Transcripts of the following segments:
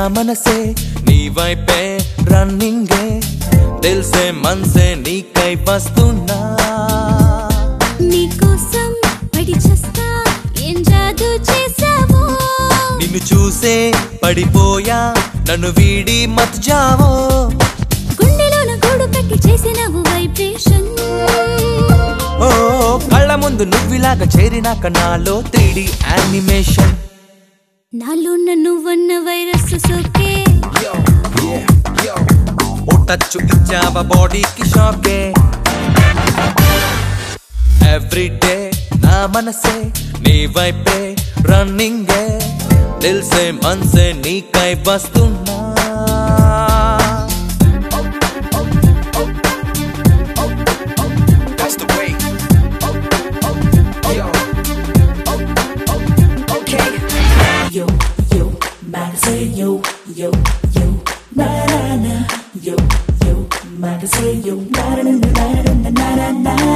మనసే నీ వైపే రన్నింగే తెలిసే మనసే నీకై వస్తున్నా నీకోసం పడి చస్తా ఏం జాదు చేసావో నిన్ను చూసే పడిపోయా నన్ను వీడి మత్ జావో గుండెలోన గూడు కట్టి చేసినవు వైబ్రేషన్ ఓ కళ్ళ ముందు నువ్విలాగా చేరినాక నాలో త్రీడి యానిమేషన్ నాలోన నువ్వన్న వైరస్ సోకే ఓ టచ్ ఇచ్చావా బాడీకి షాకే ఎవ్రీడే నా మనసే నీ వైపే రన్నింగే తెలిసే మనసే నీకై వస్తున్నా That's the way. Yo. Okay. yo, yo, magazine, yo, yo, yo, na na na, yo, yo, magazine, yo, na na na na na na na na na.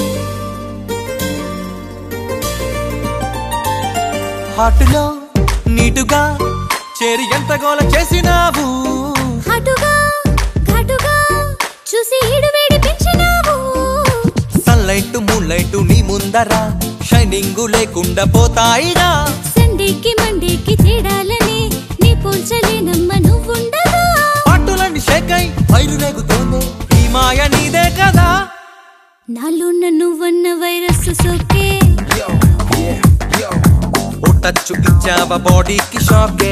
హాటులో నీటుగా చేరి ఎంత గోల చేసినావు హాటుగా ఘాటుగా చూసి ఈడు వేడి పెంచినావు సన్లైట్ మూన్లైట్ నీ ముందర షైనింగ్ లేకుండా పోతాయిగా సండేకి మండేకి తేడాలని నీ పోల్చలేనమ్మ నువ్వుండగా పాటులన్నీ షేకై వైరు రేగుతోంది ఈ మాయ నీదే కదా నాలోన నువ్వన్న వైరస్ సోకే Yo. Yeah. Yo. Oh touch ఇచ్చావా బాడీకి షాకే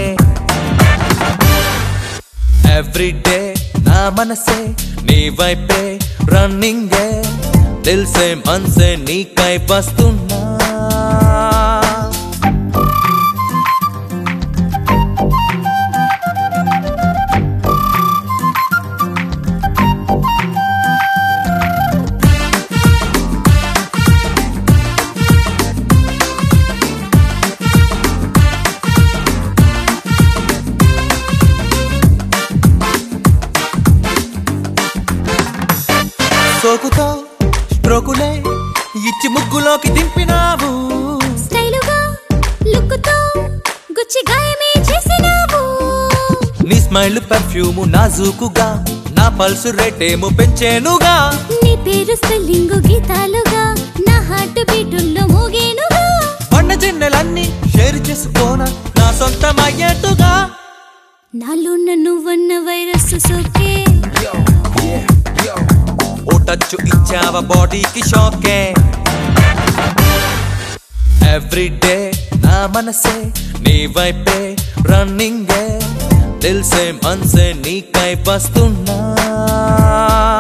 ఎవ్రీడే నా మనసే నీ వైపే రన్నింగే తెలిసే మనసే నీకై వస్తున్నా సోకుతో స్ట్రోకులే ఇచ్చి ముగ్గులోకి దింపినావు స్టైలుగా లుక్కుతో గుచ్చి గాయమే చేసినావు నీ స్మైల్ పర్ఫ్యూము నాజూకుగా నా పల్సు రేటేమో పెంచేనుగా నీ పేరు స్పెల్లింగ్ గీతాలుగా నా హార్ట్ బీటుల్లో మోగేనుగా పండ జిన్నెలన్నీ షేర్ చేసుకోనా నా సొంతం అయ్యేట్టుగా నాలోన నువ్వన్న వైరస్ సోకే Yo. Yeah. Yo. Oh touch ఇచ్చావా బాడీకి షాకే ఎవ్రీడే నా మనసే నీ వైపే రన్నింగే తెలిసే మనసే నీకై వస్తున్నా